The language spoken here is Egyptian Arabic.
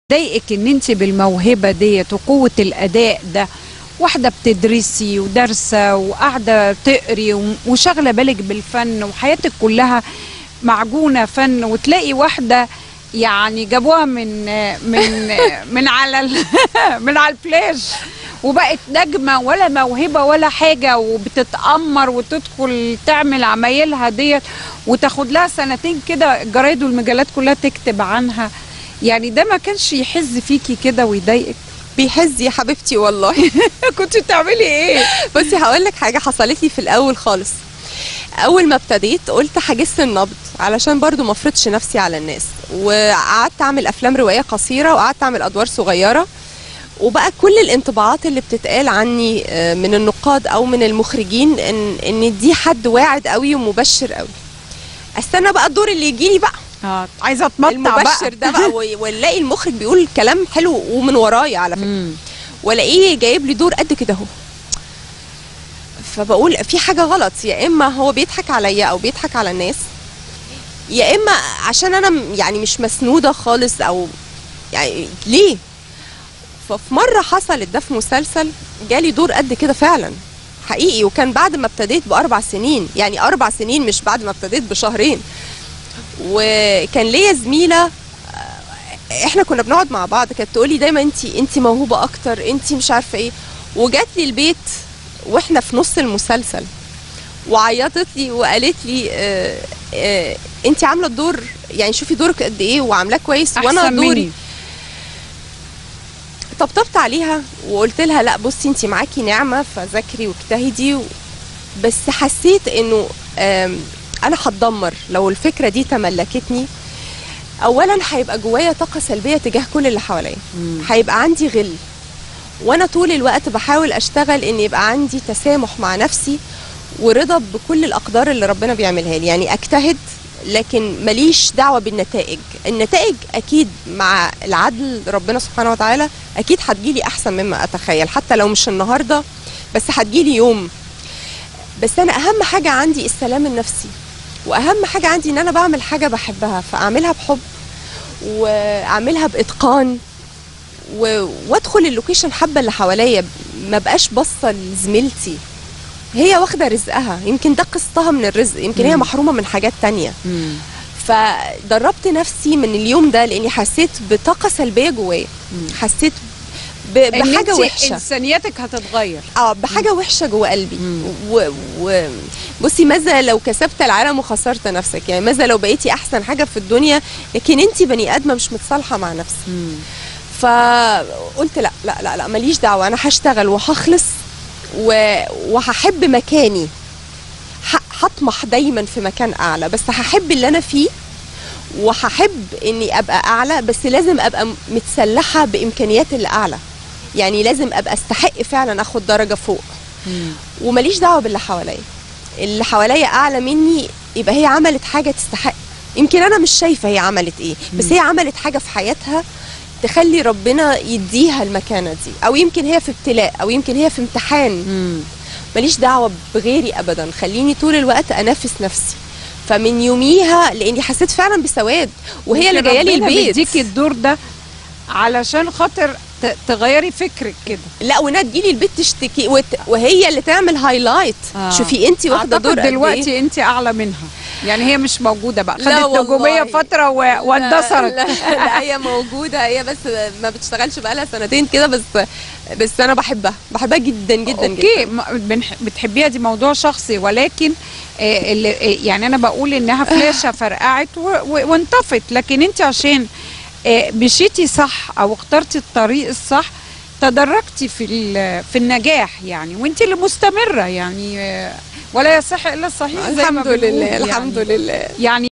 ضايقك ان انت بالموهبه ديت وقوه الاداء ده واحده بتدرسي ودارسه وقاعده تقري وم- وشاغله بالك بالفن وحياتك كلها معجونه فن وتلاقي واحده يعني جابوها من من من على ال- من على الفلاش وبقت نجمه ولا موهبه ولا حاجه وبتتامر وتدخل تعمل عمايلها ديت وتاخد لها سنتين كده الجرايد والمجلات كلها تكتب عنها يعني ده ما كانش يحز فيكي كده ويضايقك بيحز يا حبيبتي والله كنت بتعملي ايه بصي هقول لك حاجه حصلت لي في الاول خالص اول ما ابتديت قلت هجس النبض علشان برضو ما افرضش نفسي على الناس وقعدت اعمل افلام روائيه قصيره وقعدت اعمل ادوار صغيره وبقى كل الانطباعات اللي بتتقال عني آه، من النقاد او من المخرجين ان ان دي حد واعد قوي ومبشر قوي استنى بقى الدور اللي يجيلي بقى اه عايزه اتمتع المبشر ده بقى و- ونلاقي المخرج بيقول كلام حلو ومن ورايا على فكره مم. والاقيه جايب لي دور قد كده اهو فبقول في حاجه غلط يا اما هو بيضحك عليا او بيضحك على الناس يا اما عشان انا م- يعني مش مسنوده خالص او يعني ليه ففي مره حصلت ده في مسلسل جالي دور قد كده فعلا حقيقي وكان بعد ما ابتديت باربع سنين يعني اربع سنين مش بعد ما ابتديت بشهرين وكان ليا زميله احنا كنا بنقعد مع بعض كانت تقولي دايما انت انت موهوبه اكتر انت مش عارفه ايه وجات لي البيت واحنا في نص المسلسل وعيطت لي وقالت لي اه اه انت عامله الدور يعني شوفي دورك قد ايه وعاملاه كويس وانا احسن دوري مني طبطبت عليها وقلت لها لا بصي انت معاكي نعمه فذاكري واجتهدي و... بس حسيت انه آم، انا هتدمر لو الفكره دي تملكتني اولا هيبقى جوايا طاقه سلبيه تجاه كل اللي حواليا مم. هيبقى عندي غل وانا طول الوقت بحاول اشتغل ان يبقى عندي تسامح مع نفسي ورضا بكل الاقدار اللي ربنا بيعملها لي يعني اجتهد لكن ماليش دعوه بالنتائج النتائج اكيد مع العدل ربنا سبحانه وتعالى اكيد هتجيلي احسن مما اتخيل حتى لو مش النهارده بس هتجيلي يوم بس انا اهم حاجه عندي السلام النفسي واهم حاجه عندي ان انا بعمل حاجه بحبها فاعملها بحب واعملها باتقان و... وادخل اللوكيشن حبه اللي حواليا ما بقاش باصه لزميلتي هي واخده رزقها يمكن ده قسطها من الرزق يمكن هي مم. محرومه من حاجات تانية مم. فدربت نفسي من اليوم ده لاني حسيت بطاقه سلبيه جوايا مم. حسيت ب... ان بحاجه انت وحشه انسانيتك هتتغير اه بحاجه وحشه جوه قلبي مم. و... و... بصي ماذا لو كسبت العالم وخسرت نفسك يعني ماذا لو بقيتي احسن حاجه في الدنيا لكن انت بني ادمه مش متصالحه مع نفسك مم. فقلت لا لا لا لا ماليش دعوه انا هشتغل وهخلص و... وهحب مكاني ه- هطمح دايما في مكان اعلى بس هحب اللي انا فيه وهحب اني ابقى اعلى بس لازم ابقى م- متسلحه بامكانيات اللي اعلى يعني لازم ابقى استحق فعلا اخد درجه فوق مم. وماليش دعوه باللي حواليا اللي حواليا اعلى مني يبقى هي عملت حاجه تستحق يمكن انا مش شايفه هي عملت ايه بس مم. هي عملت حاجه في حياتها تخلي ربنا يديها المكانه دي او يمكن هي في ابتلاء او يمكن هي في امتحان مم. ماليش دعوه بغيري ابدا خليني طول الوقت انافس نفسي فمن يوميها لاني حسيت فعلا بسواد وهي اللي يمكن جايه لي ربنا البيت بيديكي الدور ده علشان خاطر ت- تغيري فكرك كده لا وانها تجيلي البيت تشتكي وت... وهي اللي تعمل هايلايت آه. شوفي انت واخده اعتقد دور قد إيه. دلوقتي انت اعلى منها يعني هي مش موجوده بقى لا خدت والله. نجوميه فتره و... لا, واندثرت لا, لا هي موجوده هي بس ما بتشتغلش بقالها سنتين كده بس بس انا بحبها بحبها جدا جدا اوكي جدا ما- بنح- بتحبيها دي موضوع شخصي ولكن آه، اللي آه، يعني انا بقول انها فلاشه فرقعت و- و- وانطفت لكن انت عشان آه، مشيتي صح او اخترتي الطريق الصح تدرجتي في ال- في النجاح يعني وانت اللي مستمره يعني آه، ولا يصح الا الصحيح زي ما الحمد بنقول لله يعني. الحمد لله يعني